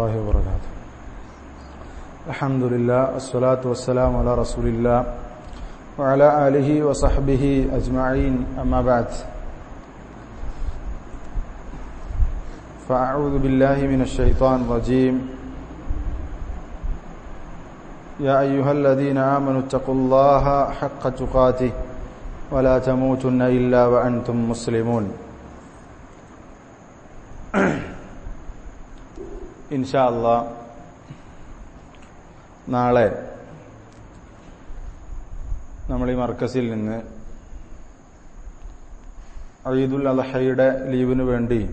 الله وبركاته الحمد لله الصلاة والسلام على رسول الله وعلى آله وصحبه أجمعين أما بعد فأعوذ بالله من الشيطان الرجيم يا أيها الذين آمنوا اتقوا الله حق تقاته ولا تموتن إلا وأنتم مسلمون ഇൻഷാ അല്ലാ നാളെ നമ്മൾ ഈ മർക്കസിൽ നിന്ന് ഈദുൽ അലഹയുടെ ലീവിന് വേണ്ടി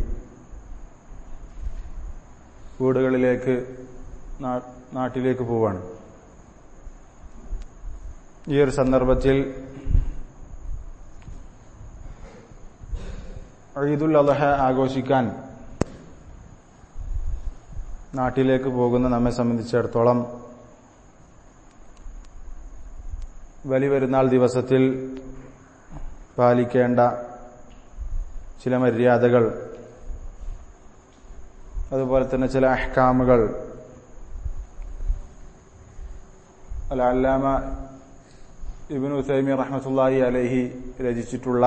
വീടുകളിലേക്ക് നാട്ടിലേക്ക് പോവാണ് ഈ ഒരു സന്ദർഭത്തിൽ ഈദുൽ അലഹ ആഘോഷിക്കാൻ നാട്ടിലേക്ക് പോകുന്ന നമ്മെ സംബന്ധിച്ചിടത്തോളം വലിയ പെരുന്നാൾ ദിവസത്തിൽ പാലിക്കേണ്ട ചില മര്യാദകൾ അതുപോലെ തന്നെ ചില അഹ്കാമുകൾ അല്ല അല്ലാമ ഇബിൻ ഉസൈമി റഹ്മത്തുല്ലാഹി അലഹി രചിച്ചിട്ടുള്ള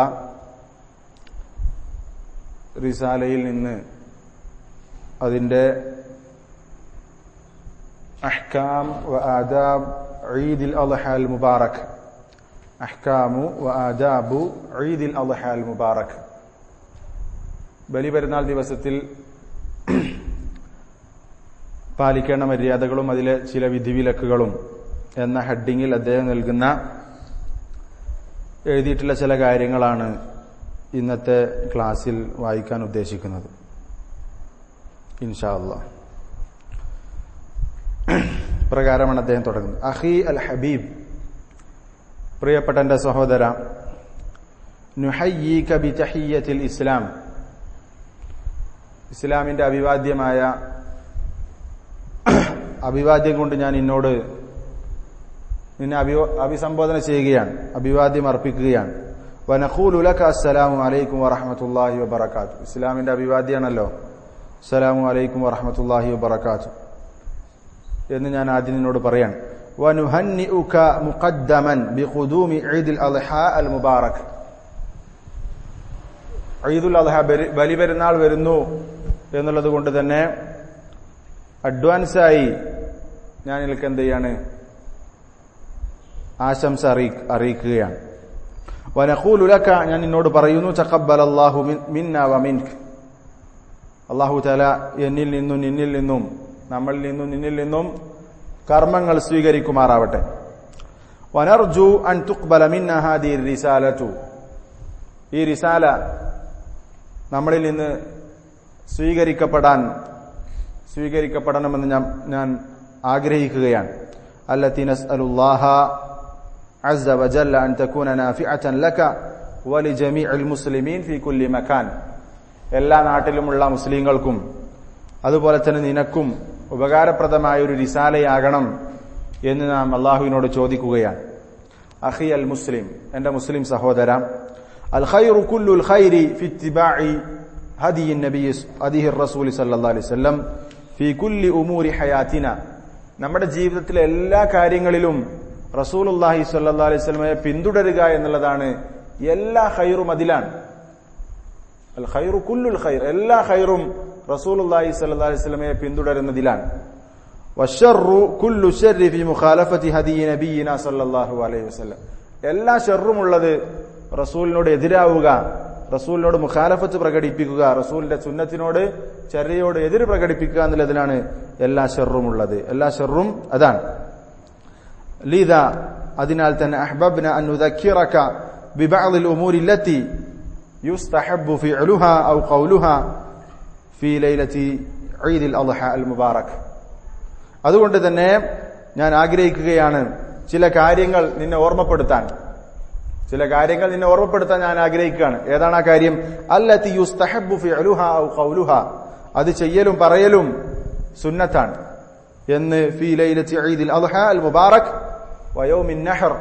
റിസാലയിൽ നിന്ന് അതിന്റെ أحكام وآداب عيد الأضحى المبارك أحكام وآداب عيد الأضحى المبارك ബലി പെരുന്നാൾ ദിവസത്തിൽ പാലിക്കേണ്ട മര്യാദകളും അതിലെ ചില വിധിവിലക്കുകളും എന്ന ഹെഡിങ്ങിൽ അദ്ദേഹം നൽകുന്ന എഴുതിയിട്ടുള്ള ചില കാര്യങ്ങളാണ് ഇന്നത്തെ ക്ലാസ്സിൽ വായിക്കാൻ ഉദ്ദേശിക്കുന്നത് ഇൻഷാ അള്ളാഹ് പ്രകാരമാണ് അദ്ദേഹം തുടങ്ങുന്നത് അഹി അൽ ഹബീബ് പ്രിയപ്പെട്ട എന്റെ സഹോദര നുഹയ്യീകബിതഹിയത്തിൽ ഇസ്ലാം ഇസ്ലാമിന്റെ അഭിവാദ്യമായ അഭിവാദ്യം കൊണ്ട് ഞാൻ എന്നോട് നിന്നെ അഭിസംബോധന ചെയ്യുകയാണ് അഭിവാദ്യം അർപ്പിക്കുകയാണ് വനഖൂലുലക അസ്സലാമു അലൈക്കും വറഹമത്തുല്ലാഹി വബറകാത്തു ഇസ്ലാമിന്റെ അഭിവാദ്യാണല്ലോ അസ്സലാമു അലൈക്കും വറഹമത്തുല്ലാഹി വബറകാത്തു എന്ന് ഞാൻ ആദ്യം നിന്നോട് പറയാൻ വനുഹന്നിഉക മുഖദ്ദമൻ ബിഖുദൂമി ഈദുൽ അദ്ഹ അൽ മുബാറക് ഈദുൽ അദ്ഹ ബലി പെരുന്നാൾ വരുന്നു എന്നുള്ളത് കൊണ്ട് തന്നെ അഡ്വാൻസായി ഞാൻ ഇതിലേക്ക് എന്ത് ചെയ്യാണ് ആശംസ അറിയിക്കുകയാണ് വനഖൂലുലക ഞാൻ നിന്നോട് പറയുന്നു തഖബ്ബൽ അല്ലാഹു മിന്ന വ മിൻക് അല്ലാഹു തആല എന്നിൽ നിന്നും നിന്നിൽ നിന്നും നമ്മളിൽ നിന്നും നിന്നിൽ നിന്നും കർമ്മങ്ങൾ സ്വീകരിക്കുമാറാവട്ടെ വനർജു അൻ തുക്ബല മിന്നഹാദി റിസാലത്തു ഈ റിസാല നമ്മളിൽ നിന്ന് സ്വീകരിക്കപ്പെടാൻ സ്വീകരിക്കപ്പെടണമെന്ന് ഞാൻ ഞാൻ ആഗ്രഹിക്കുകയാണ് التي نسأل الله عز وجل أن تكون نافعة لك ولجميع المسلمين في كل مكان എല്ലാ നാട്ടിലുമുള്ള മുസ്ലിങ്ങൾക്കും അതുപോലെ തന്നെ നിനക്കും ഉപകാരപ്രദമായ ഒരു റിസാലയാകണം എന്ന് നാം അള്ളാഹുവിനോട് ചോദിക്കുകയാണ് അഹി അൽ മുസ്ലിം എന്റെ മുസ്ലിം സഹോദര അൽ ഖൈറു കുല്ലുൽ ഖൈരി ഫി ഇത്തിബാഇ ഹദി നബി ഹദിഹി റസൂൽ സല്ലല്ലാഹു അലൈഹി വസല്ലം ഫി കുല്ലി ഉമൂരി ഹയാത്തിന നമ്മുടെ ജീവിതത്തിലെ എല്ലാ കാര്യങ്ങളിലും റസൂലുള്ളാഹി സ്വല്ലല്ലാഹു അലൈഹി വസല്ലമയെ പിന്തുടരുക എന്നുള്ളതാണ് എല്ലാ ഖൈറും അതിലാണ് അൽ ഖൈറു കുല്ലുൽ ഖൈർ എല്ലാ ഖൈറും റസൂലുള്ളാഹി സ്വല്ലല്ലാഹു അലൈഹി വസല്ലമയെ പിന്തുടരുന്നതിലാണ് വശർറു കുല്ലു ശർരി ഫി മുഖാലഫത്തി ഹദി നബിയിന സല്ലല്ലാഹു അലൈഹി വസല്ലം എല്ലാ ഷർറും ഉള്ളത് റസൂലിനോട് എതിരാവുക റസൂലിനോട് മുഖാലഫത്ത് പ്രകടിപ്പിക്കുക റസൂലിന്റെ സുന്നത്തിനോട് ചര്യയോട് എതിര് പ്രകടിപ്പിക്കുക എന്നുള്ളതിലാണ് എല്ലാ ഷെറും ഉള്ളത് എല്ലാ ഷെറും അതാണ് ലീത അതിനാൽ തന്നെ അഹ്ബബ്ന അൻ നുദക്കിറക ബിബഅദ് الامور التي يستحب فعلها او قولها في ليله عيد الاضحى المبارك അതുകൊണ്ട് തന്നെ ഞാൻ ആഗ്രഹിക്കുകയാണ് ചില കാര്യങ്ങൾ നിന്നെ ഓർമ്മപ്പെടുത്താൻ ചില കാര്യങ്ങൾ നിന്നെ ഓർമ്മപ്പെടുത്താൻ ഞാൻ ആഗ്രഹിക്കുകയാണ് ഏതാണ് ആ കാര്യം അല്ലത്തി യുസ്തഹബ്ബു ഫിഅലുഹ ഔ ഖൗലുഹ അത് ചെയ്യലും പറയലും സുന്നത്താണ് എന്ന് ഫീ ലൈലത്തി ഈദുൽ അദ്ഹ അൽ മുബാറക് വയൗമിൻ നഹർ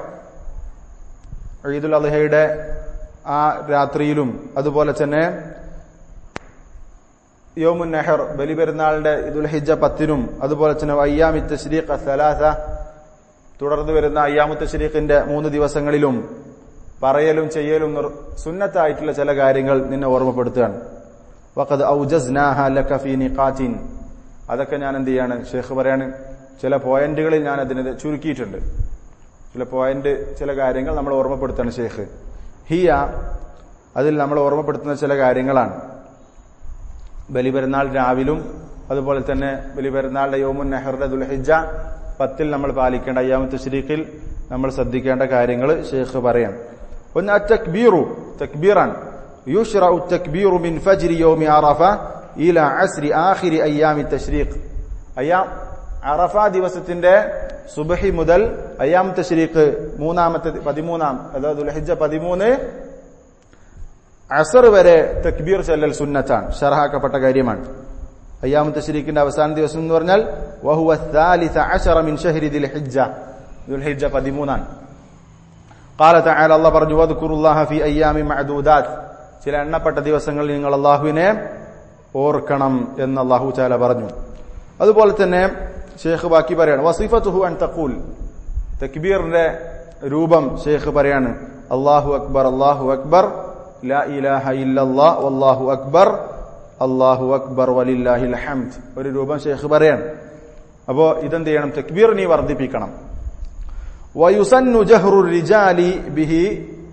ഈദുൽ അദ്ഹയുടെ ആ രാത്രിയിലും അതുപോലെ തന്നെ യോമുൻ നെഹർ ബലിപെരുന്നാളിന്റെ ഇദുൽഹിജ പത്തിനും അതുപോലെ തന്നെ അയ്യാമി തശ്രീഖ് സലാസ തുടർന്ന് വരുന്ന അയ്യാമു തശ്രീഖിന്റെ മൂന്ന് ദിവസങ്ങളിലും പറയലും ചെയ്യലും നിർ- സുന്നത്തായിട്ടുള്ള ചില കാര്യങ്ങൾ നിന്നെ ഓർമ്മപ്പെടുത്തുകയാണ് വഖദ് ഔജസ്നാഹ ലക ഫീ നിഖാത്തിൻ അതൊക്കെ ഞാൻ എന്ത് ചെയ്യാണ് ഷേഖ് പറയാണ് ചില പോയിന്റുകളിൽ ഞാൻ അതിനെ ചുരുക്കിയിട്ടുണ്ട് ചില പോയിന്റ് ചില കാര്യങ്ങൾ നമ്മൾ ഓർമ്മപ്പെടുത്താണ് ഷേഖ് ഹിയ അതിൽ നമ്മൾ ഓർമ്മപ്പെടുത്തുന്ന ചില കാര്യങ്ങളാണ് ബലിപെരുന്നാൾ രാവിലും അതുപോലെ തന്നെ ബലിപെരുന്നാളിന്റെ യോമുൻ നെഹറുടെ ദുൽഹിജ പത്തിൽ നമ്മൾ പാലിക്കേണ്ട അയ്യാമത്ത് ശരീഖിൽ നമ്മൾ ശ്രദ്ധിക്കേണ്ട കാര്യങ്ങൾ ഷെയ്ഖ് പറയാം ഒന്ന് തക്ബീറു തക്ബീറാണ് യുഷ്റഉ തക്ബീറു മിൻ ഫജ്രി യൗമി അറഫ ഇല അസ്രി ആഖിരി അയ്യാമി തശ്രീഖ് അയ്യാം അറഫ ദിവസത്തിന്റെ സുബഹി മുതൽ അയ്യാം തശ്രീഖ് മൂന്നാമത്തെ പതിമൂന്നാം അതായത് ദുൽഹിജ പതിമൂന്ന് അസർ വരെ തക്ബീർ ചൊല്ലൽ സുന്നത്താണ് ഷർഹാക്കപ്പെട്ട കാര്യമാണ് അയ്യാമത്തെ ശരീക്കിന്റെ അവസാന ദിവസം എന്ന് പറഞ്ഞാൽ വഹുവ الثالث عشر من شهر ذي الحجة ذو الحجة പതിമൂന്നാണ് قال تعالى الله പറഞ്ഞു واذكروا الله في ايام معدودات ചില എണ്ണപ്പെട്ട ദിവസങ്ങളിൽ നിങ്ങൾ അള്ളാഹുവിനെ ഓർക്കണം എന്ന് അള്ളാഹു ചാല പറഞ്ഞു അതുപോലെ തന്നെ ഷേഖ് ബാക്കി പറയാണ് വസിഫത്തുഹു അൻ തഖൂൽ തക്ബീറിന്റെ രൂപം ഷേഖ് പറയാണ് അള്ളാഹു അക്ബർ അള്ളാഹു അക്ബർ ലാ ഇലാഹ ഇല്ലല്ലാ വല്ലാഹു അക്ബർ അള്ളാഹു അക്ബർ വലില്ലാഹിൽ ഹംദ് ഒരു രൂപം ഷേഖ് പറയാണ് അപ്പോ ഇതെന്ത് ചെയ്യണം തക്ബീർ നീ വർദ്ധിപ്പിക്കണം വയുസന്നു ജഹ്റു റിജാലി ബിഹി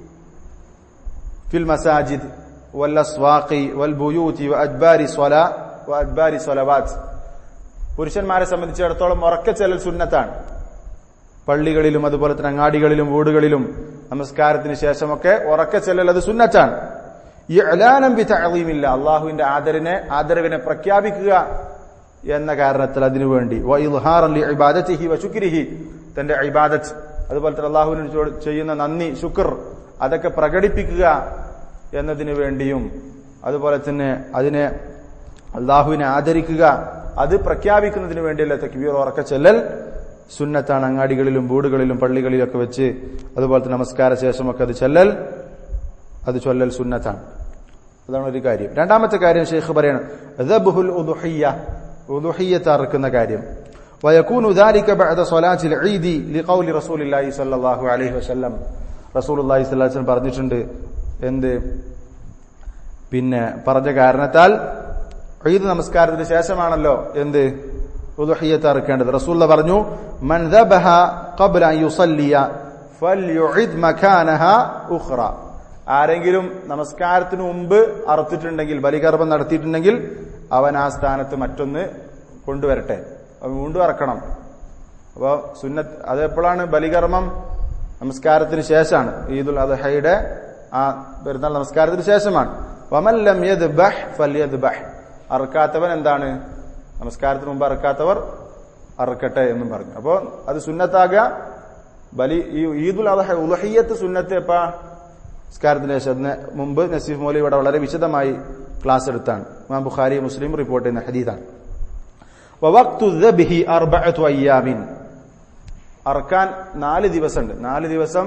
في المساجد والأسواق والبيوت وأدبار صلاة وأدبار صلوات പുരുഷന്മാരെ സംബന്ധിച്ചിടത്തോളം ഉറക്ക ചെല്ലൽ സുന്നത്താണ് പള്ളികളിലും അതുപോലെ തന്നെ അങ്ങാടികളിലും വീടുകളിലും നമസ്കാരത്തിന് ശേഷമൊക്കെ ഉറക്ക ചെല്ലൽ അത് സുന്നത്താണ് ഇഅ്ലാനം ബിതഅളീമില്ല അള്ളാഹുവിന്റെ ആദരനെ ആദരവിനെ പ്രഖ്യാപിക്കുക എന്ന കാരണത്തിൽ അതിനുവേണ്ടി വ ഇൽഹാറൻ ലിഇബാദതിഹി വശുക്രിഹി തന്റെ ഇബാദത്ത് അതുപോലെ തന്നെ അള്ളാഹുവിന് ചോ- ചെയ്യുന്ന നന്ദി ശുക്ർ അതൊക്കെ പ്രകടിപ്പിക്കുക എന്നതിനു വേണ്ടിയും അതുപോലെ തന്നെ അതിനെ അള്ളാഹുവിനെ ആദരിക്കുക അത് പ്രഖ്യാപിക്കുന്നതിന് വേണ്ടിയല്ല തക്ബീർ ഉറക്ക ചെല്ലൽ സുന്നത്താണ് അങ്ങാടികളിലും വീടുകളിലും പള്ളികളിലൊക്കെ വെച്ച് അതുപോലെ തന്നെ നമസ്കാര ശേഷമൊക്കെ അത് ചെല്ലൽ അത് ചൊല്ലൽ സുന്നത്താണ് അതാണ് ഒരു കാര്യം രണ്ടാമത്തെ കാര്യം ഷെയ്ഖ് പറയണം ദബ്ഹുൽ ഉദുഹിയ്യ ഉദുഹിയ്യത്ത് അറുക്കുന്ന കാര്യം ويكون ذلك بعد صلاة العيد لقول رسول الله صلى الله عليه وسلم رسول الله صلى الله عليه وسلم പറഞ്ഞിട്ടുണ്ട് എന്ത് പിന്നെ പറഞ്ഞ കാരണത്താൽ ഈദ് നമസ്കാരത്തിന് ശേഷമാണല്ലോ എന്ത് ഉദുഹിയ്യത്ത് അറുക്കേണ്ടത് റസൂല്ല പറഞ്ഞു മൻ ദബഹ ഖബ്ല അൻ യുസല്ലിയ ഫൽയുഇദ് മകാനഹ ഉഖ്റ ആരെങ്കിലും നമസ്കാരത്തിന് മുമ്പ് അറുത്തിട്ടുണ്ടെങ്കിൽ ബലികർമ്മം നടത്തിയിട്ടുണ്ടെങ്കിൽ അവൻ ആ സ്ഥാനത്ത് മറ്റൊന്ന് കൊണ്ടുവരട്ടെ അവൻ വീണ്ടും അറക്കണം അപ്പോ സുന്നത്ത് അത് എപ്പോഴാണ് ബലികർമ്മം നമസ്കാരത്തിന് ശേഷമാണ് ഈദുൽ അദ്ഹയുടെ ആ പെരുന്നാൾ നമസ്കാരത്തിന് ശേഷമാണ് വമല്ലം യദ്ബഹ് ഫല്യദ്ബഹ് അറുക്കാത്തവൻ എന്താണ് നമസ്കാരത്തിന് മുമ്പ് അറുക്കാത്തവർ അറുക്കട്ടെ എന്നും പറഞ്ഞു അപ്പോ അത് സുന്നത്താകുക ബലി ഈ ഈദുൽ അദ്ഹ ഉലഹിയത്ത് സുന്നത്ത് എപ്പാ നമസ്കാരത്തിന് ശേഷം അതിന് മുമ്പ് നസീഫ് മൗലി ഇവിടെ വളരെ വിശദമായി ക്ലാസ് എടുത്താണ് ഇമാം ബുഖാരി മുസ്ലിം റിപ്പോർട്ട് ചെയ്യുന്ന ഹദീദാണ് വവഖ്തു ദബ്ഹി അർബഅതു അയ്യാമിൻ അർക്കാൻ നാല് ദിവസമുണ്ട് നാല് ദിവസം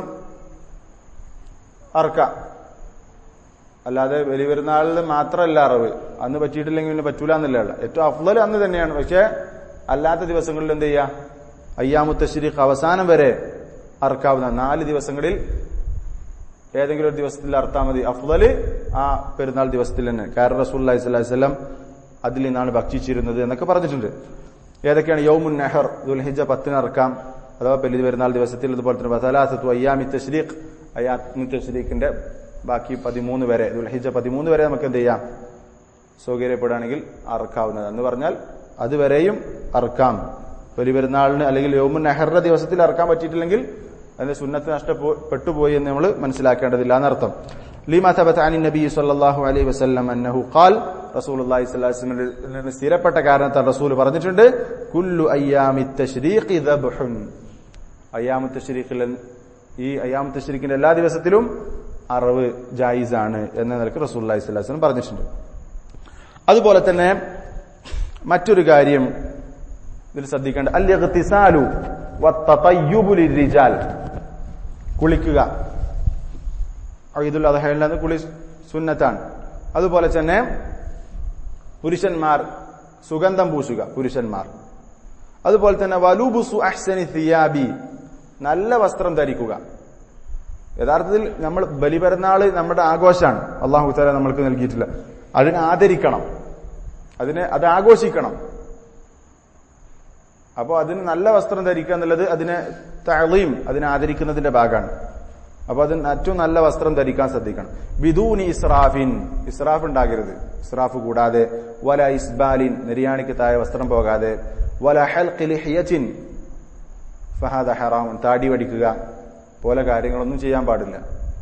അർക്കാം അല്ലാതെ വലിയ പെരുന്നാളിൽ മാത്രമല്ല അറിവ് അന്ന് പറ്റിയിട്ടില്ലെങ്കിൽ പിന്നെ പറ്റൂല എന്നല്ല ഏറ്റവും അഫ്ലൽ അന്ന് തന്നെയാണ് പക്ഷേ അല്ലാത്ത ദിവസങ്ങളിൽ എന്ത് ചെയ്യുക അയ്യാമുത്ത ശരീഖ് അവസാനം വരെ അർക്കാവുന്ന നാല് ദിവസങ്ങളിൽ ഏതെങ്കിലും ഒരു ദിവസത്തിൽ അർത്താൽ മതി അഫ്ലല് ആ പെരുന്നാൾ ദിവസത്തിൽ തന്നെ കാരണം റസൂൽ അലൈഹി സ്വലം അതിൽ നിന്നാണ് ഭക്ഷിച്ചിരുന്നത് എന്നൊക്കെ പറഞ്ഞിട്ടുണ്ട് ഏതൊക്കെയാണ് യൗമുൻ നെഹർ ദുൽഹിജ പത്തിന് ഇറക്കാം അഥവാ പെല്ലി പെരുന്നാൾ ദിവസത്തിൽ അതുപോലെ തന്നെ വസലാസത്തു അയ്യാമി തശ്രീഖ് അയ്യാമി തശ്രീഖിന്റെ ബാക്കി പതിമൂന്ന് വരെ ദുൽഹിജ പതിമൂന്ന് വരെ നമുക്ക് എന്ത് ചെയ്യാം സൗകര്യപ്പെടുകയാണെങ്കിൽ അറക്കാവുന്നത് എന്ന് പറഞ്ഞാൽ അതുവരെയും അറക്കാം വലിയ പെരുന്നാളിന് അല്ലെങ്കിൽ യോമുൻ നെഹറിന്റെ ദിവസത്തിൽ അറക്കാൻ പറ്റിയിട്ടില്ലെങ്കിൽ അതിന്റെ സുന്നത്ത് നഷ്ടപ്പെട്ടുപോയി എന്ന് നമ്മൾ മനസ്സിലാക്കേണ്ടതില്ല എന്നർത്ഥം لما ثبت عن النبي صلى الله عليه وسلم انه قال رسول الله صلى الله عليه وسلم സ്ഥിരപ്പെട്ട കാരണത്താൽ റസൂൽ പറഞ്ഞിട്ടുണ്ട് കുല്ലു അയ്യാമി തശ്രീഖി ദബ്ഹുൻ അയ്യാമു തശ്രീഖിൽ ഈ അയ്യാമു തശ്രീഖിന്റെ എല്ലാ ദിവസത്തിലും അറവ് ജായിസാണ് എന്ന നിലക്ക് റസൂൽ അലൈഹി സ്വലാഹു വസ്ലം പറഞ്ഞിട്ടുണ്ട് അതുപോലെ തന്നെ മറ്റൊരു കാര്യം ഇതിൽ ശ്രദ്ധിക്കേണ്ട അല്യത്തിസാലു റിജാൽ കുളിക്കുക ഈദുൽ അദ്ഹയിൽ നിന്ന് കുളി സുന്നത്താണ് അതുപോലെ തന്നെ പുരുഷന്മാർ സുഗന്ധം പൂശുക പുരുഷന്മാർ അതുപോലെ തന്നെ വലൂബുസു അഹ്സനി സിയാബി നല്ല വസ്ത്രം ധരിക്കുക യഥാർത്ഥത്തിൽ നമ്മൾ ബലിപെരുന്നാള് നമ്മുടെ ആഘോഷമാണ് അള്ളാഹു താല നമ്മൾക്ക് നൽകിയിട്ടില്ല അതിനെ ആദരിക്കണം അതിനെ അത് ആഘോഷിക്കണം അപ്പോൾ അതിന് നല്ല വസ്ത്രം ധരിക്കുക എന്നുള്ളത് അതിനെ തളയും അതിനെ ആദരിക്കുന്നതിന്റെ ഭാഗമാണ് അപ്പൊ അതിന് ഏറ്റവും നല്ല വസ്ത്രം ധരിക്കാൻ ശ്രദ്ധിക്കണം ബിദൂനി ഇസ്രാഫിൻ ഇസ്രാഫ് ഉണ്ടാകരുത് ഇസ്രാഫ് കൂടാതെ വല ഇസ്ബാലിൻ നെരിയാണിക്ക് താഴെ വസ്ത്രം പോകാതെ വല ഹൽഖിലിഹിയച്ചിൻ ഫഹാദ ഹറാമുൻ താടി വടിക്കുക പോലെ കാര്യങ്ങളൊന്നും ചെയ്യാൻ പാടില്ല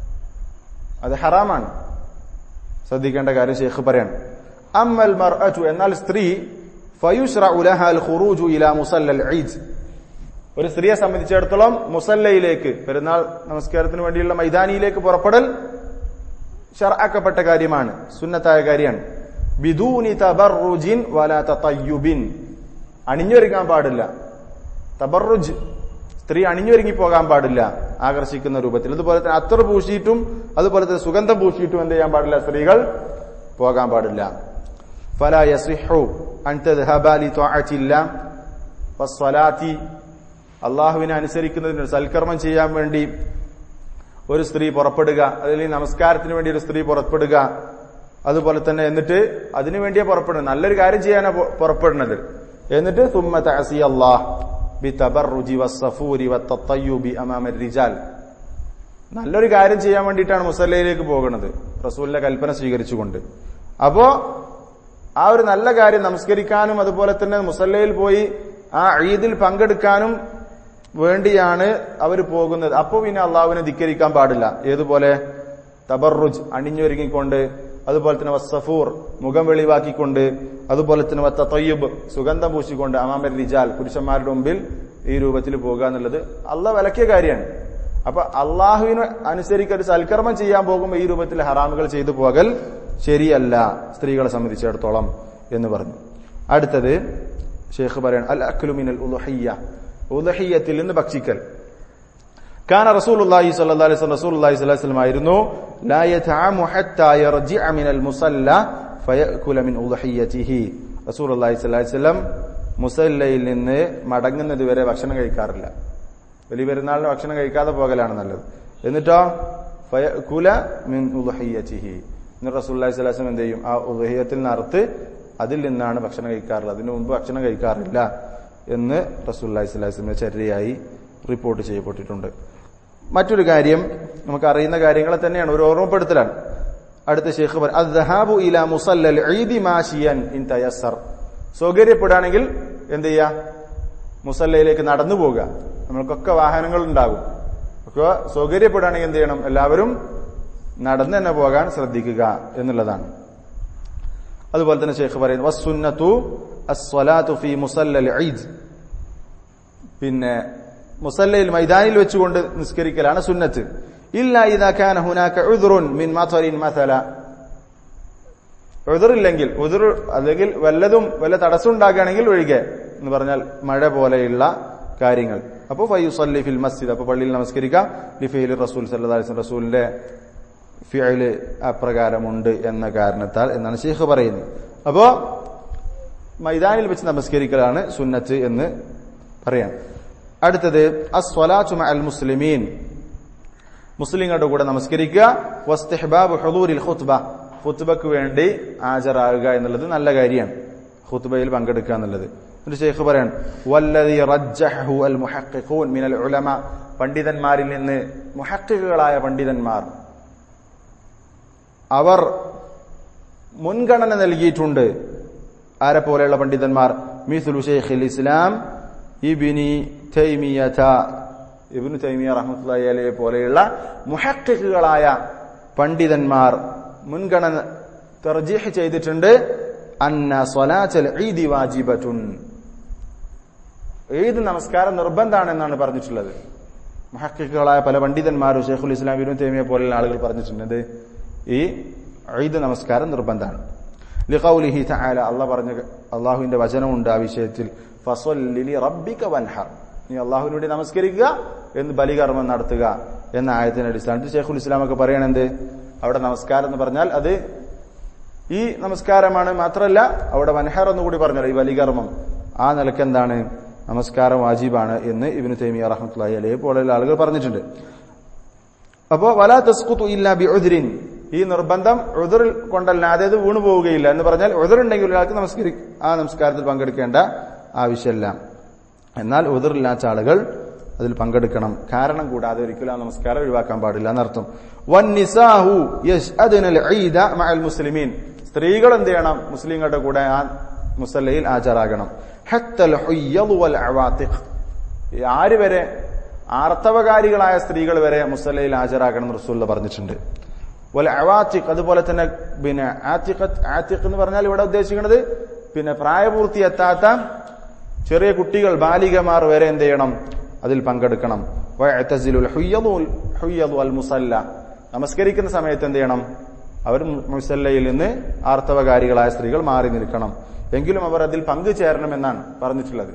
അത് ഹറാമാണ് ശ്രദ്ധിക്കേണ്ട കാര്യം ഷെയ്ഖ് പറയാണ് അമ്മൽ മർഅതു എന്നാൽ സ്ത്രീ ഫയുഷ്റഉ ലഹ അൽ ഖുറൂജു ഇലാ മുസല്ലൽ ഈദ് ഒരു സ്ത്രീയെ സംബന്ധിച്ചിടത്തോളം മുസല്ലയിലേക്ക് പെരുന്നാൾ നമസ്കാരത്തിന് വേണ്ടിയുള്ള മൈതാനിയിലേക്ക് പുറപ്പെടൽ ഷർആക്കപ്പെട്ട കാര്യമാണ് സുന്നത്തായ കാര്യമാണ് ബിദൂനി തബറുജിൻ വല തതയ്യുബിൻ അണിഞ്ഞൊരുങ്ങാൻ പാടില്ല തബറുജ് സ്ത്രീ അണിഞ്ഞൊരുങ്ങി പോകാൻ പാടില്ല ആകർഷിക്കുന്ന രൂപത്തിൽ അതുപോലെ തന്നെ അത്തർ പൂശിയിട്ടും അതുപോലെ തന്നെ സുഗന്ധം പൂശിയിട്ടും എന്ത് ചെയ്യാൻ പാടില്ല സ്ത്രീകൾ പോകാൻ പാടില്ല ഫല യസിഹു അൻ തദ്ഹബ ലി ത്വഅത്തില്ല വസ്സലാത്തി അള്ളാഹുവിനെ അനുസരിക്കുന്നതിന് ഒരു സൽക്കർമ്മം ചെയ്യാൻ വേണ്ടി ഒരു സ്ത്രീ പുറപ്പെടുക അല്ലെങ്കിൽ നമസ്കാരത്തിന് വേണ്ടി ഒരു സ്ത്രീ പുറപ്പെടുക അതുപോലെ തന്നെ എന്നിട്ട് അതിനു വേണ്ടിയേ പുറപ്പെടുന്നത് നല്ലൊരു കാര്യം ചെയ്യാനാണ് പു- പുറപ്പെടുന്നത് എന്നിട്ട് സുമ്മ തഅസി അല്ലാഹ് ബി തബറുജി വസ്സഫൂരി വത്തയ്യുബി അമാമ റിജാൽ നല്ലൊരു കാര്യം ചെയ്യാൻ വേണ്ടിയിട്ടാണ് മുസല്ലയിലേക്ക് പോകുന്നത് റസൂലിന്റെ കൽപ്പന സ്വീകരിച്ചുകൊണ്ട് അപ്പോ ആ ഒരു നല്ല കാര്യം നമസ്കരിക്കാനും അതുപോലെ തന്നെ മുസല്ലയിൽ പോയി ആ ഈദിൽ പങ്കെടുക്കാനും വേണ്ടിയാണ് അവർ പോകുന്നത് അപ്പോൾ പിന്നെ അള്ളാഹുവിനെ ധിക്കരിക്കാൻ പാടില്ല ഏതുപോലെ തബറുജ് അണിഞ്ഞൊരുങ്ങിക്കൊണ്ട് അതുപോലെ തന്നെ വസ്സഫൂർ മുഖം വെളിവാക്കിക്കൊണ്ട് അതുപോലെ തന്നെ വത്ത തൊയ്യബ് സുഗന്ധം പൂശിക്കൊണ്ട് അമാമർ റിജാൽ പുരുഷന്മാരുടെ മുമ്പിൽ ഈ രൂപത്തിൽ പോകുക എന്നുള്ളത് അള്ളാഹ് വിലക്കിയ കാര്യമാണ് അപ്പൊ അള്ളാഹുവിനെ അനുസരിച്ച് ഒരു സൽക്കർമ്മം ചെയ്യാൻ പോകുമ്പോൾ ഈ രൂപത്തിൽ ഹറാമുകൾ ചെയ്തു പോകൽ ശരിയല്ല സ്ത്രീകളെ സംബന്ധിച്ചിടത്തോളം എന്ന് പറഞ്ഞു അടുത്തത് ഷെയ്ഖ് പറയണം അൽ അഖ്ലുമിനൽ ഉലുഹയ്യ ഉലുഹയ്യത്തിൽ നിന്ന് ഭക്ഷിക്കൽ كان رسول الله صلى الله عليه وسلم رسول الله صلى الله عليه وسلم ആയിരുന്നു لا يطعم حتى يرجع من المصلى فيأكل من أضحيته رسول الله صلى الله عليه وسلم മുസല്ലയിൽ നിന്ന് മടങ്ങുന്നത് വരെ ഭക്ഷണം കഴിക്കാറില്ല വലിയ പെരുന്നാളിന് ഭക്ഷണം കഴിക്കാതെ പോകലാണ് നല്ലത് എന്നിട്ടോ ഫയകുല മിൻ ഉദഹിയത്തിഹി എന്നിട്ട് റസൂല്ലി സ്വലാസം എന്ത് ചെയ്യും ആ ഉദഹിയത്തിൽ നറുത്ത് അതിൽ നിന്നാണ് ഭക്ഷണം കഴിക്കാറുള്ളത് അതിനു മുമ്പ് ഭക്ഷണം കഴിക്കാറില്ല എന്ന് റസൂല്ലി സ്വലാസ്ലമിന്റെ ചര്യയായി റിപ്പോർട്ട് ചെയ്യപ്പെട്ടിട്ടുണ്ട് മറ്റൊരു കാര്യം നമുക്ക് അറിയുന്ന കാര്യങ്ങളെ തന്നെയാണ് ഒരു ഓർമ്മപ്പെടുത്തലാണ് അടുത്ത ഷെയ്ഖ് പറ അദ്ഹാബു ഇല മുസല്ലൽ ഈദി മാഷിയൻ ഇൻ തയസ്സർ സൗകര്യപ്പെടുകയാണെങ്കിൽ എന്ത് ചെയ്യുക മുസല്ലയിലേക്ക് നടന്നു പോകുക നമ്മൾക്കൊക്കെ വാഹനങ്ങൾ ഉണ്ടാകും ഒക്കെ സൗകര്യപ്പെടുകയാണെങ്കിൽ എന്ത് ചെയ്യണം എല്ലാവരും നടന്നു തന്നെ പോകാൻ ശ്രദ്ധിക്കുക എന്നുള്ളതാണ് അതുപോലെ തന്നെ ഷെയ്ഖ് പറയുന്നു വസ്സുന്നത്തു അസ്വലാത്തു ഫി മുസല്ലൽ ഈദ് പിന്നെ മുസല്ലയിൽ മൈതാനിൽ വെച്ചുകൊണ്ട് നിസ്കരിക്കലാണ് സുന്നത്ത് ഇല്ല ഇതാ കാന ഹുനാക ഉദ്റുൻ മിൻ മതറിൻ മസല ഉദറില്ലെങ്കിൽ ഉദർ അല്ലെങ്കിൽ വല്ലതും വല്ല തടസ്സം ഉണ്ടാകുകയാണെങ്കിൽ ഒഴികെ എന്ന് പറഞ്ഞാൽ മഴ പോലെയുള്ള കാര്യങ്ങൾ അപ്പോൾ ഫയുസല്ലി ഫിൽ മസ്ജിദ് അപ്പോൾ പള്ളിയിൽ നമസ്കരിക്കാം ലിഫയിൽ റസൂൽ സല്ലാസ് റസൂലിന്റെ ഫിയല് അപ്രകാരമുണ്ട് എന്ന കാരണത്താൽ എന്നാണ് ഷെയ്ഖ് പറയുന്നത് അപ്പോ മൈതാനിൽ വെച്ച് നമസ്കരിക്കലാണ് സുന്നത്ത് എന്ന് പറയാം അടുത്തത് അസ്വലാച്ചു അൽ മുസ്ലിമീൻ മുസ്ലിങ്ങളുടെ കൂടെ നമസ്കരിക്കുക വസ്തിഹ്ബാബ് ഹുദൂരിൽ ഖുത്ബ ഖുത്ബക്ക് വേണ്ടി ഹാജരാകുക എന്നുള്ളത് നല്ല കാര്യമാണ് ഖുത്ബയിൽ പങ്കെടുക്കുക എന്നുള്ളത് എന്നിട്ട് ഷെയ്ഖ് പറയാൻ വല്ലദി റജ്ജഹു അൽ മുഹഖിഖൂൻ മിനൽ ഉലമ പണ്ഡിതന്മാരിൽ നിന്ന് മുഹഖിഖുകളായ പണ്ഡിതന്മാർ അവർ മുൻഗണന നൽകിയിട്ടുണ്ട് ആരെ പോലെയുള്ള പണ്ഡിതന്മാർ മിസുലു ഷെയ്ഖുൽ ഇസ്ലാം ഇബിനി തൈമിയത ഇബിനു തൈമിയ റഹ്മത്തുള്ളാഹി അലൈഹി പോലെയുള്ള മുഹഖിഖുകളായ പണ്ഡിതന്മാർ മുൻഗണന തർജീഹ് ചെയ്തിട്ടുണ്ട് അന്ന സ്വലാത്തൽ ഈദി വാജിബത്തുൻ ഈദ് നമസ്കാരം നിർബന്ധമാണെന്നാണ് പറഞ്ഞിട്ടുള്ളത് മുഹക്കിക്കുകളായ പല പണ്ഡിതന്മാരും ഷെയ്ഖുൽ ഇസ്ലാം ഇബിനു തൈമിയ പോലെയുള്ള ആളുകൾ പറഞ്ഞിട്ടുണ്ട് ഈ ഈദ് നമസ്കാരം നിർബന്ധമാണ് ലിഖൗലിഹി തആല അള്ളാഹ് പറഞ്ഞ അള്ളാഹുവിന്റെ വചനമുണ്ട് ആ വിഷയത്തിൽ ഫസ്വല്ലി റബ്ബിക വൻഹർ നീ അള്ളാഹുവിന് വേണ്ടി നമസ്കരിക്കുക എന്ന് ബലികർമ്മം നടത്തുക എന്ന ആയത്തിന്റെ അടിസ്ഥാനത്തിൽ ഷെയ്ഖുൽ ഇസ്ലാം ഒക്കെ പറയണെന്ത് അവിടെ നമസ്കാരം എന്ന് പറഞ്ഞാൽ അത് ഈ നമസ്കാരമാണ് മാത്രമല്ല അവിടെ വൻഹർ എന്നുകൂടി പറഞ്ഞല്ലോ ഈ വലികർമ്മം ആ നിലക്ക് എന്താണ് നമസ്കാരം വാജിബാണ് എന്ന് ഇബിന് തൈമിയ റഹ്മത്തുള്ളി അലയെ പോലെയുള്ള ആളുകൾ പറഞ്ഞിട്ടുണ്ട് അപ്പോ വല തസ്കുത്തു ഇല്ല ബി ഉദ്രിൻ ഈ നിർബന്ധം ഉദറിൽ കൊണ്ടല്ലാതെ അത് വീണു പോവുകയില്ല എന്ന് പറഞ്ഞാൽ ഉദറുണ്ടെങ്കിൽ ഒരാൾക്ക് നമസ്കരി ആ നമസ്കാരത്തിൽ പങ്കെടുക്കേണ്ട ആവശ്യമില്ല എന്നാൽ ഉദറില്ലാത്ത ആളുകൾ അതിൽ പങ്കെടുക്കണം കാരണം കൂടാതെ ഒരിക്കലും ആ നമസ്കാരം ഒഴിവാക്കാൻ പാടില്ല എന്നർത്ഥം വൻ നിസാഹു യശ്അദ്നൽ ഈദ മഅൽ മുസ്ലിമീൻ സ്ത്രീകൾ എന്ത് ചെയ്യണം മുസ്ലിങ്ങളുടെ കൂടെ ആ മുസല്ലയിൽ ഹാജരാകണം ഹത്തൽ ഹുയ്യദ് വൽ അവാത്തിഖ് ആര് വരെ ആർത്തവകാരികളായ സ്ത്രീകൾ വരെ മുസല്ലയിൽ ഹാജരാകണം എന്ന് റസൂല്ല പറഞ്ഞിട്ടുണ്ട് പോലെ അവാത്തിഖ് അതുപോലെ തന്നെ പിന്നെ ആത്തിഖത്ത് ആത്തിഖ് എന്ന് പറഞ്ഞാൽ ഇവിടെ ഉദ്ദേശിക്കുന്നത് പിന്നെ പ്രായപൂർത്തി എത്താത്ത ചെറിയ കുട്ടികൾ ബാലികമാർ വരെ എന്ത് ചെയ്യണം അതിൽ പങ്കെടുക്കണം വയഅ്തസിലുൽ ഹുയ്യദുൽ ഹുയ്യദു അൽ മുസല്ല നമസ്കരിക്കുന്ന സമയത്ത് എന്ത് ചെയ്യണം അവർ മുസല്ലയിൽ നിന്ന് ആർത്തവകാരികളായ സ്ത്രീകൾ മാറി നിൽക്കണം എങ്കിലും അവർ അതിൽ പങ്കുചേരണമെന്നാണ് പറഞ്ഞിട്ടുള്ളത്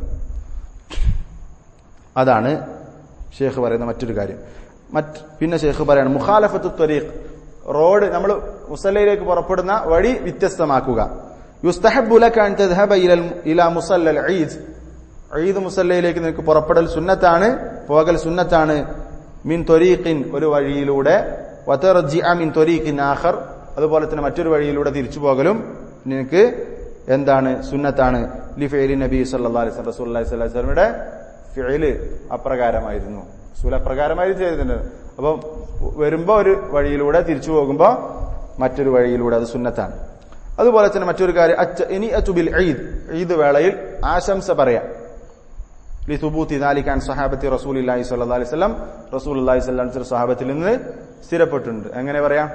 അതാണ് ഷേഖ് പറയുന്ന മറ്റൊരു കാര്യം മറ്റ് പിന്നെ ഷേഖ് പറയാണ് മുഖാലഫത്ത് ത്വരീഖ് റോഡ് നമ്മൾ മുസല്ലയിലേക്ക് പുറപ്പെടുന്ന വഴി വ്യത്യസ്തമാക്കുക യുസ്തഹബ് ലക അൻ തദ്ഹബ ഇല ഇലാ മുസല്ലൽ ഈദ് ഈദ് മുസല്ലയിലേക്ക് നിനക്ക് പുറപ്പെടൽ സുന്നത്താണ് പോകൽ സുന്നത്താണ് മിൻ ത്വരീഖിൻ ഒരു വഴിയിലൂടെ വതർജിഅ മിൻ ത്വരീഖിൻ ആഖർ അതുപോലെ തന്നെ മറ്റൊരു വഴിയിലൂടെ തിരിച്ചു പോകലും നിനക്ക് എന്താണ് സുന്നത്താണ് ലി ഫെയിലി നബി സല്ലല്ലാഹു അലൈഹി വസല്ലം റസൂലുള്ളാഹി സ്വല്ലല്ലാഹു അലൈഹി വസല്ലമയുടെ ഫിഅല് അപ്രകാരമായിരുന്നു റസൂൽ അപ്രകാരമായിരുന്നു ചെയ്തിട്ടുണ്ട് അപ്പം വരുമ്പോ ഒരു വഴിയിലൂടെ തിരിച്ചു പോകുമ്പോ മറ്റൊരു വഴിയിലൂടെ അത് സുന്നത്താണ് അതുപോലെ തന്നെ മറ്റൊരു കാര്യം അച്ച ഇനി അച്ചുബിൽ ഈദ് ഈദ് വേളയിൽ ആശംസ പറയാം ലിസുബൂത്തി ദാലിക്കാൻ സഹാബത്തി റസൂൽ ഇല്ലാഹി സ്വല്ലല്ലാഹി അലൈഹി വസല്ലം റസൂൽ അല്ലാഹി സ്വല്ലല്ലാഹി അലൈഹി വസല്ലം സഹാബത്തിൽ നിന്ന് സ്ഥിരപ്പെട്ടിട്ടുണ്ട് എങ്ങനെ പറയാം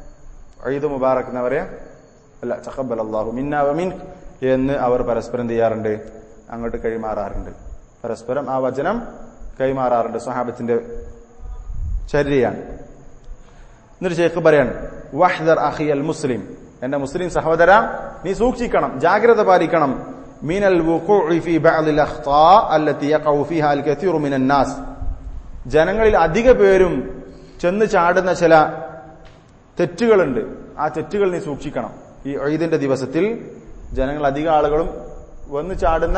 ഈദ് മുബാറക് എന്ന് പറയാം അല്ല തഖബ്ബൽ അല്ലാഹു മിന്ന വമിൻ എന്ന് അവർ പരസ്പരം ചെയ്യാറുണ്ട് അങ്ങോട്ട് കൈമാറാറുണ്ട് പരസ്പരം ആ വചനം കൈമാറാറുണ്ട് സഹാബത്തിന്റെ ചര്യയാണ് എന്നിട്ട് ഷേഖ് പറയാണ് വഹ്ദർ അഖിയൽ മുസ്ലിം എന്റെ മുസ്ലിം സഹോദര നീ സൂക്ഷിക്കണം ജാഗ്രത പാലിക്കണം മീനൽ വുഖൂഇ ഫീ ബഅദിൽ അഖ്താ അല്ലതി യഖഉ ഫീഹാ അൽ കസീറു മിനൻ നാസ് ജനങ്ങളിൽ അധിക പേരും ചെന്ന് ചാടുന്ന ചില തെറ്റുകളുണ്ട് ആ തെറ്റുകൾ നീ സൂക്ഷിക്കണം ഈ ഈദിന്റെ ദിവസത്തിൽ ജനങ്ങൾ അധിക ആളുകളും വന്ന് ചാടുന്ന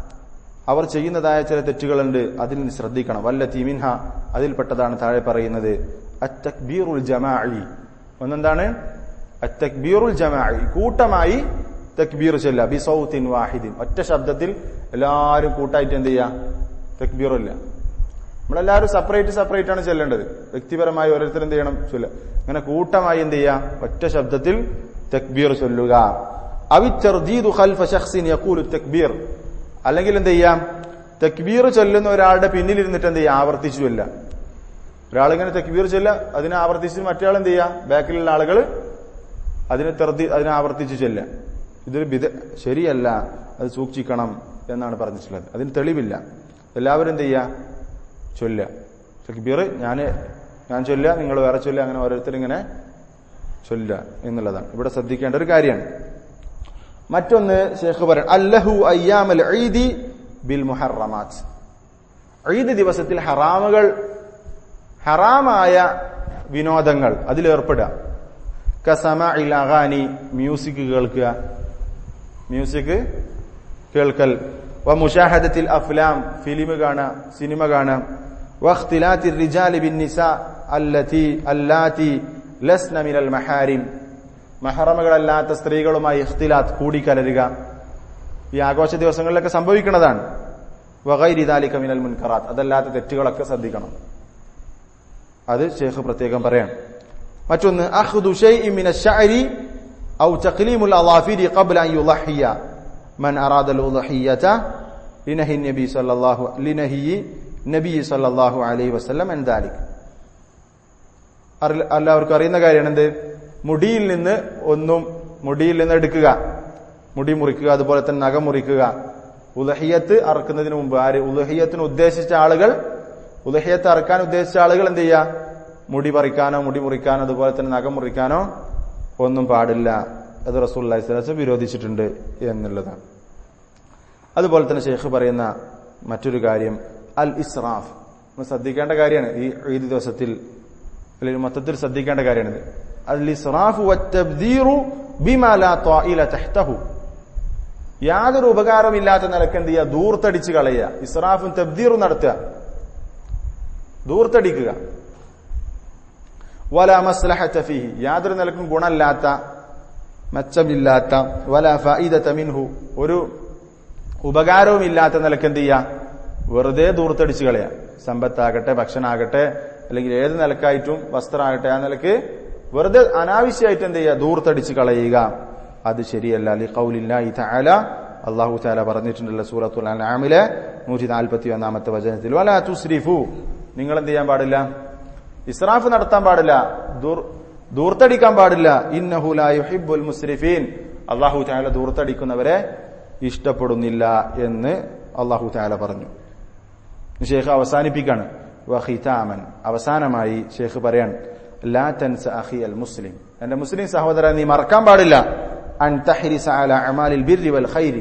അവർ ചെയ്യുന്നതായ ചില തെറ്റുകളുണ്ട് അതിൽ നീ ശ്രദ്ധിക്കണം വല്ല തീമിൻഹ അതിൽപ്പെട്ടതാണ് താഴെ പറയുന്നത് അത്തക്ബീറുൽ ജമാഇ ഒന്നെന്താണ് അത്തക്ബീറുൽ ജമാഇ കൂട്ടമായി തക്ബീർ ചെല്ല ബിസൗത്തിൻ വാഹിദിൻ ഒറ്റ ശബ്ദത്തിൽ എല്ലാവരും കൂട്ടായിട്ട് എന്ത് ചെയ്യാ തക്ബീറില്ല നമ്മളെല്ലാവരും സെപ്പറേറ്റ് സെപ്പറേറ്റ് ആണ് ചെല്ലേണ്ടത് വ്യക്തിപരമായി ഓരോരുത്തർ എന്ത് ചെയ്യണം ചൊല്ല അങ്ങനെ കൂട്ടമായി എന്ത് ചെയ്യാ ഒറ്റ ശബ്ദത്തിൽ തക്ബീർ ചൊല്ലുക അവിച്ചർജീദു ഖൽഫ ഷഖ്സിൻ യഖൂലു തക്ബീർ അല്ലെങ്കിൽ എന്ത് ചെയ്യാം തക്ബീർ ചൊല്ലുന്ന ഒരാളുടെ പിന്നിലിരുന്നിട്ട് എന്ത് ചെയ്യാം ആവർത്തിച്ചു ചൊല്ല ഒരാളിങ്ങനെ തക്ബീർ ചൊല്ല അതിനെ ആവർത്തിച്ച് മറ്റേ എന്ത് ചെയ്യാ ബാക്കിലുള്ള ആളുകൾ അതിനെ തെറുതി അതിനെ ആവർത്തിച്ച് ചൊല്ല ഇതൊരു വിധ ശരിയല്ല അത് സൂക്ഷിക്കണം എന്നാണ് പറഞ്ഞിട്ടുള്ളത് അതിന് തെളിവില്ല എല്ലാവരും എന്ത് ചെയ്യുക ചൊല്ല തക്ബീർ ഞാൻ ഞാൻ ചൊല്ല നിങ്ങൾ വേറെ ചൊല്ല അങ്ങനെ ഓരോരുത്തരും ഇങ്ങനെ ചൊല്ല എന്നുള്ളതാണ് ഇവിടെ ശ്രദ്ധിക്കേണ്ട ഒരു കാര്യമാണ് മറ്റൊന്ന് ഷേഖ് പറയാം അല്ലഹു അയ്യാമൽ ഈദി ബിൽ മുഹറമാത്ത് ഈദ് ദിവസത്തിൽ ഹറാമുകൾ ഹറാമായ വിനോദങ്ങൾ അതിലേർപ്പെടുക കസമ ഇൽ അഗാനി മ്യൂസിക് കേൾക്കുക മ്യൂസിക് കേൾക്കൽ വ മുഷാഹദത്തിൽ അഫ്ലാം ഫിലിം കാണുക സിനിമ കാണുക വഖ്തിലാത്തി റിജാലി ബിൻ നിസ അല്ലതി അല്ലാതി ലസ്ന മിനൽ മഹാരിം മഹറമകളല്ലാത്ത സ്ത്രീകളുമായി ഇഖ്തിലാത്ത് കൂടിക്കലരുക ഈ ആഘോഷ ദിവസങ്ങളിലൊക്കെ സംഭവിക്കുന്നതാണ് വഗൈരി ദാലിക മിനൽ മുൻകറാത്ത് അതല്ലാത്ത തെറ്റുകളൊക്കെ ശ്രദ്ധിക്കണം അത് ഷേഖ് പ്രത്യേകം പറയാം മറ്റൊന്ന് അഖ്ദു ഷൈഇൻ മിന അശ്ശഅരി ഔ തഖ്ലീമുൽ അളാഫിരി ഖബ്ല അൻ യുളഹിയ മൻ അറാദ അൽ ഉളഹിയത ലിനഹി നബി സല്ലല്ലാഹു ലിനഹി നബി സല്ലല്ലാഹു അലൈഹി വസല്ലം അൻ ദാലിക് എല്ലാവർക്കും അറിയുന്ന കാര്യമാണ് എന്ത് മുടിയിൽ നിന്ന് ഒന്നും മുടിയിൽ നിന്ന് എടുക്കുക മുടി മുറിക്കുക അതുപോലെ തന്നെ നഖം മുറിക്കുക ഉലഹിയത്ത് അറക്കുന്നതിന് മുമ്പ് ആര് ഉലഹിയത്തിന് ഉദ്ദേശിച്ച ആളുകൾ ഉലഹിയത്ത് അറക്കാൻ ഉദ്ദേശിച്ച ആളുകൾ എന്ത് ചെയ്യുക മുടി പറിക്കാനോ മുടി മുറിക്കാനോ അതുപോലെ തന്നെ നഖം മുറിക്കാനോ ഒന്നും പാടില്ല അത് റസൂൽ അലൈഹി വിരോധിച്ചിട്ടുണ്ട് എന്നുള്ളതാണ് അതുപോലെ തന്നെ ഷെയ്ഖ് പറയുന്ന മറ്റൊരു കാര്യം അൽ ഇസ്രാഫ് നമ്മൾ ശ്രദ്ധിക്കേണ്ട കാര്യമാണ് ഈ ഈദ് ദിവസത്തിൽ അല്ലെങ്കിൽ മൊത്തത്തിൽ ശ്രദ്ധിക്കേണ്ട കാര്യമാണിത് അൽ ഇസ്രാഫ് വത്തബ്ദീറു ബിമല ത്വാഇല തഹ്തഹു യാതൊരു ഉപകാരമില്ലാത്ത നിലക്ക് എന്ത് ചെയ്യുക ദൂർത്തടിച്ച് കളയുക ഇസ്രാഫും തബ്ദീറും നടത്തുക ദൂർത്തടിക്കുക വല മസ്ലഹത്ത ഫീഹി യാതൊരു നിലക്കും ഗുണമില്ലാത്ത മെച്ചമില്ലാത്ത വല ഫൈദത മിൻഹു ഒരു ഉപകാരവും ഇല്ലാത്ത നിലക്ക് എന്ത് ചെയ്യുക വെറുതെ ദൂർത്തടിച്ച് കളയുക സമ്പത്താകട്ടെ ഭക്ഷണാകട്ടെ അല്ലെങ്കിൽ ഏത് നിലക്കായിട്ടും വസ്ത്രമാകട്ടെ ആ നിലക്ക് വെറുതെ അനാവശ്യമായിട്ട് എന്ത് ചെയ്യുക ദൂർത്തടിച്ച് കളയുക അത് ശരിയല്ല അലി കൗലില്ലാഹി തആല അള്ളാഹു താല പറഞ്ഞിട്ടുണ്ടല്ലോ സൂറത്തുൽ അൻആമിലെ നൂറ്റി നാൽപ്പത്തി ഒന്നാമത്തെ വചനത്തിൽ വല തുസ്രിഫു നിങ്ങൾ എന്ത് ചെയ്യാൻ പാടില്ല ഇസ്രാഫ് നടത്താൻ പാടില്ല ദൂർ ദൂർത്തടിക്കാൻ പാടില്ല ഇന്നഹു ലാ യുഹിബ്ബുൽ മുസ്രിഫീൻ അള്ളാഹു താല ദൂർത്തടിക്കുന്നവരെ ഇഷ്ടപ്പെടുന്നില്ല എന്ന് അള്ളാഹു താല പറഞ്ഞു ഷേഖ് അവസാനിപ്പിക്കാണ് വഹിതാമൻ അവസാനമായി ഷേഖ് പറയാൻ ലാ തൻസ അഖി അൽ മുസ്ലിം എന്റെ മുസ്ലിം സഹോദരൻ നീ മറക്കാൻ പാടില്ല അൻ തഹ്രിസ അല അമാലിൽ ബിർരി വൽ ഖൈരി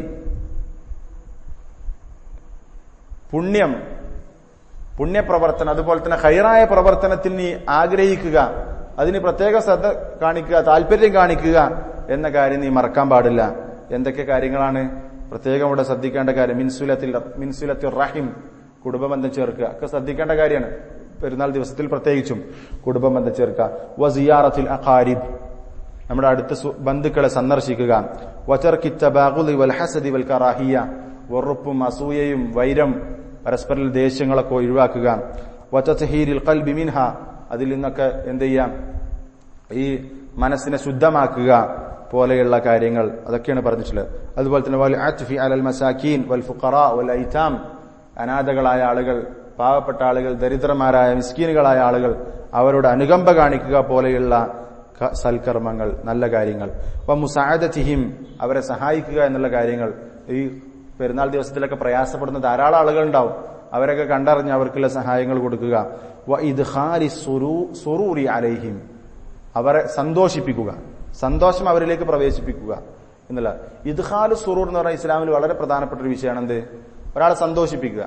പുണ്യം പുണ്യപ്രവർത്തനം അതുപോലെ തന്നെ ഹൈറായ പ്രവർത്തനത്തിൽ നീ ആഗ്രഹിക്കുക അതിന് പ്രത്യേക ശ്രദ്ധ കാണിക്കുക താല്പര്യം കാണിക്കുക എന്ന കാര്യം നീ മറക്കാൻ പാടില്ല എന്തൊക്കെ കാര്യങ്ങളാണ് പ്രത്യേകം ഇവിടെ ശ്രദ്ധിക്കേണ്ട കാര്യം മിൻസുലത്തിൽ മിൻസുലത്തിൽ റഹിം കുടുംബബന്ധം ചേർക്കുക ഒക്കെ ശ്രദ്ധിക്കേണ്ട കാര്യമാണ് പെരുന്നാൾ ദിവസത്തിൽ പ്രത്യേകിച്ചും കുടുംബബന്ധം ചേർക്കുക വസിയാറത്തിൽ അഖാരിബ് നമ്മുടെ അടുത്ത ബന്ധുക്കളെ സന്ദർശിക്കുക വചർക്കിത്തബാഗുലി വൽ ഹസദി വൽ കറാഹിയ വെറുപ്പും അസൂയയും വൈരം പരസ്പര ദേഷ്യങ്ങളൊക്കെ ഒഴിവാക്കുക വച്ചഹീരിൽ കൽബി മിൻഹ അതിൽ നിന്നൊക്കെ എന്ത് ചെയ്യാം ഈ മനസ്സിനെ ശുദ്ധമാക്കുക പോലെയുള്ള കാര്യങ്ങൾ അതൊക്കെയാണ് പറഞ്ഞിട്ടുള്ളത് അതുപോലെ തന്നെ വൽ അത്ഫി അലൽ മസാക്കീൻ വൽ ഫുഖറ വൽ ഐതാം അനാഥകളായ ആളുകൾ പാവപ്പെട്ട ആളുകൾ ദരിദ്രന്മാരായ മിസ്കീനുകളായ ആളുകൾ അവരോട് അനുകമ്പ കാണിക്കുക പോലെയുള്ള സൽക്കർമ്മങ്ങൾ നല്ല കാര്യങ്ങൾ അപ്പൊ മുസാദത്തിഹിം അവരെ സഹായിക്കുക എന്നുള്ള കാര്യങ്ങൾ ഈ പെരുന്നാൾ ദിവസത്തിലൊക്കെ പ്രയാസപ്പെടുന്ന ധാരാളം ആളുകൾ ഉണ്ടാവും അവരൊക്കെ കണ്ടറിഞ്ഞ് അവർക്കുള്ള സഹായങ്ങൾ കൊടുക്കുക വ ഇത് ഹാരി സുറൂറി അലൈഹിം അവരെ സന്തോഷിപ്പിക്കുക സന്തോഷം അവരിലേക്ക് പ്രവേശിപ്പിക്കുക എന്നുള്ള ഇദ്ഹാലു സുറൂർ എന്ന് പറഞ്ഞാൽ ഇസ്ലാമിൽ വളരെ പ്രധാനപ്പെട്ട ഒരു വിഷയമാണ് എന്ത് ഒരാളെ സന്തോഷിപ്പിക്കുക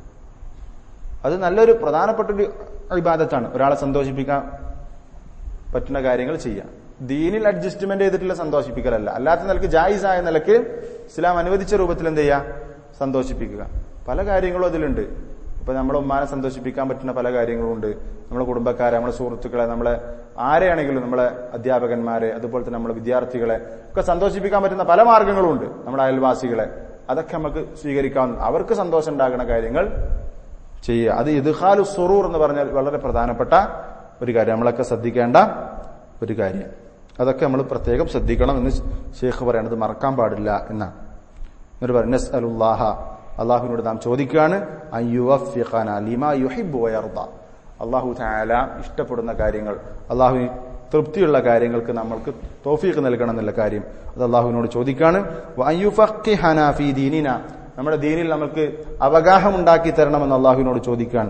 അത് നല്ലൊരു പ്രധാനപ്പെട്ട ഒരു ഇബാദത്താണ് ഒരാളെ സന്തോഷിപ്പിക്കാൻ പറ്റുന്ന കാര്യങ്ങൾ ചെയ്യാം ദീനിൽ അഡ്ജസ്റ്റ്മെന്റ് ചെയ്തിട്ടുള്ള സന്തോഷിപ്പിക്കലല്ല അല്ലാത്ത നിലക്ക് ജായിസായ നിലക്ക് ഇസ്ലാം അനുവദിച്ച രൂപത്തിൽ എന്ത് ചെയ്യുക സന്തോഷിപ്പിക്കുക പല കാര്യങ്ങളും അതിലുണ്ട് ഇപ്പൊ നമ്മളെ ഉമ്മാനെ സന്തോഷിപ്പിക്കാൻ പറ്റുന്ന പല കാര്യങ്ങളും ഉണ്ട് നമ്മളെ കുടുംബക്കാരെ നമ്മളെ സുഹൃത്തുക്കളെ നമ്മളെ ആരെയാണെങ്കിലും നമ്മളെ അധ്യാപകന്മാരെ അതുപോലെ തന്നെ നമ്മളെ വിദ്യാർത്ഥികളെ ഒക്കെ സന്തോഷിപ്പിക്കാൻ പറ്റുന്ന പല മാർഗങ്ങളും ഉണ്ട് നമ്മുടെ അയൽവാസികളെ അതൊക്കെ നമുക്ക് സ്വീകരിക്കാവുന്ന അവർക്ക് സന്തോഷം ഉണ്ടാകുന്ന കാര്യങ്ങൾ ചെയ്യുക അത് ഇദ്ഹാലു സുറൂർ എന്ന് പറഞ്ഞാൽ വളരെ പ്രധാനപ്പെട്ട ഒരു കാര്യം നമ്മളൊക്കെ ശ്രദ്ധിക്കേണ്ട ഒരു കാര്യം അതൊക്കെ നമ്മൾ പ്രത്യേകം ശ്രദ്ധിക്കണം എന്ന് ഷേഖ് പറയണത് മറക്കാൻ പാടില്ല എന്നാണ് എന്നിട്ട് പറയും നസ് അലുല്ലാഹ അള്ളാഹുവിനോട് നാം ചോദിക്കുകയാണ് അള്ളാഹു താല ഇഷ്ടപ്പെടുന്ന കാര്യങ്ങൾ അള്ളാഹു തൃപ്തിയുള്ള കാര്യങ്ങൾക്ക് നമ്മൾക്ക് തോഫീക്ക് നൽകണം എന്നുള്ള കാര്യം അത് അള്ളാഹുവിനോട് ചോദിക്കാണ് നമ്മുടെ ദീനിൽ നമുക്ക് അവഗാഹം ഉണ്ടാക്കി തരണമെന്ന് അള്ളാഹുവിനോട് ചോദിക്കാൻ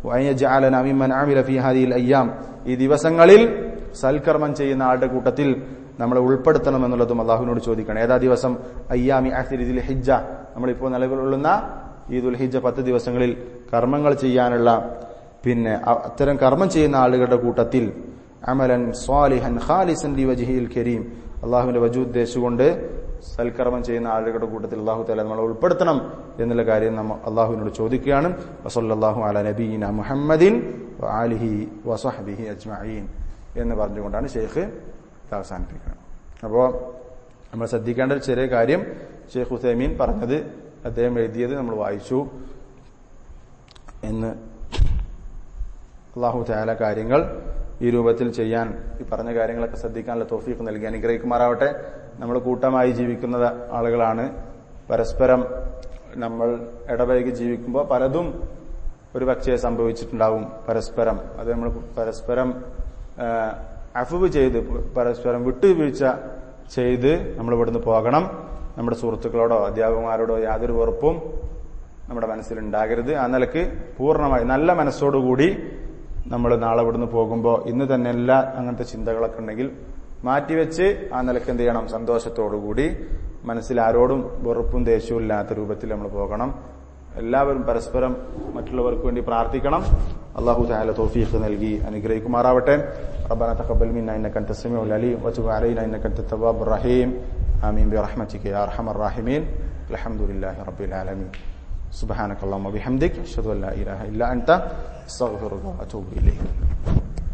അയ്യാം ഈ ദിവസങ്ങളിൽ സൽക്കർമ്മം ചെയ്യുന്ന ആളുടെ കൂട്ടത്തിൽ നമ്മളെ ഉൾപ്പെടുത്തണം എന്നുള്ളതും അള്ളാഹുവിനോട് ചോദിക്കണം ഏതാ ദിവസം അയ്യാമി അഹിദിൽ ഹിജ്ജ നമ്മളിപ്പോൾ നിലവിലുള്ള ഈദുൽ ഹിജ്ജ പത്ത് ദിവസങ്ങളിൽ കർമ്മങ്ങൾ ചെയ്യാനുള്ള പിന്നെ അത്തരം കർമ്മം ചെയ്യുന്ന ആളുകളുടെ കൂട്ടത്തിൽ അമലൻ സ്വാലിഹൻ ഖാലിസൻ ലി വജിഹിൽ കരീം അള്ളാഹുവിന്റെ വജു ഉദ്ദേശിച്ചുകൊണ്ട് സൽക്കർമ്മം ചെയ്യുന്ന ആളുകളുടെ കൂട്ടത്തിൽ അള്ളാഹു തല നമ്മളെ ഉൾപ്പെടുത്തണം എന്നുള്ള കാര്യം നമ്മൾ അള്ളാഹുവിനോട് ചോദിക്കുകയാണ് വസല്ലാഹു അല നബീന മുഹമ്മദിൻ ആലിഹി വസഹബിഹി അജ്മഈൻ എന്ന് പറഞ്ഞുകൊണ്ടാണ് ഷെയ്ഖ് അവസാനിപ്പിക്കുന്നത് അപ്പോൾ നമ്മൾ ശ്രദ്ധിക്കേണ്ട ഒരു ചെറിയ കാര്യം ഷെയ്ഖ് ഹുസൈമീൻ പറഞ്ഞത് അദ്ദേഹം എഴുതിയത് നമ്മൾ വായിച്ചു എന്ന് അള്ളാഹു താല കാര്യങ്ങൾ ഈ രൂപത്തിൽ ചെയ്യാൻ ഈ പറഞ്ഞ കാര്യങ്ങളൊക്കെ ശ്രദ്ധിക്കാനുള്ള തോഫീക്ക് നൽകി അനുഗ്രഹിക്കുമാറാവട്ടെ നമ്മൾ കൂട്ടമായി ജീവിക്കുന്ന ആളുകളാണ് പരസ്പരം നമ്മൾ ഇടപഴകി ജീവിക്കുമ്പോൾ പലതും ഒരു പക്ഷേ സംഭവിച്ചിട്ടുണ്ടാവും പരസ്പരം അത് നമ്മൾ പരസ്പരം അഫുവ് ചെയ്ത് പരസ്പരം വിട്ടുവീഴ്ച ചെയ്ത് നമ്മൾ ഇവിടുന്ന് പോകണം നമ്മുടെ സുഹൃത്തുക്കളോടോ അധ്യാപകന്മാരോടോ യാതൊരു വെറുപ്പും നമ്മുടെ മനസ്സിൽ ഉണ്ടാകരുത് ആ നിലക്ക് പൂർണ്ണമായി നല്ല മനസ്സോടുകൂടി നമ്മൾ നാളെ ഇവിടുന്ന് പോകുമ്പോൾ ഇന്ന് തന്നെ എല്ലാ അങ്ങനത്തെ ചിന്തകളൊക്കെ ഉണ്ടെങ്കിൽ മാറ്റിവെച്ച് ആ നിലക്ക് എന്ത് ചെയ്യണം സന്തോഷത്തോടുകൂടി മനസ്സിൽ ആരോടും വെറുപ്പും ദേഷ്യവും ഇല്ലാത്ത രൂപത്തിൽ നമ്മൾ പോകണം എല്ലാവരും പരസ്പരം മറ്റുള്ളവർക്ക് വേണ്ടി പ്രാർത്ഥിക്കണം അള്ളാഹു താല തോഫീഖ് നൽകി അനുഗ്രഹിക്കുമാറാവട്ടെ ربنا تقبل منا انك انت السميع العليم وتب علينا انك انت التواب الرحيم امين برحمتك يا ارحم الراحمين الحمد لله رب العالمين سبحانك اللهم وبحمدك اشهد ان لا اله الا انت استغفرك واتوب اليك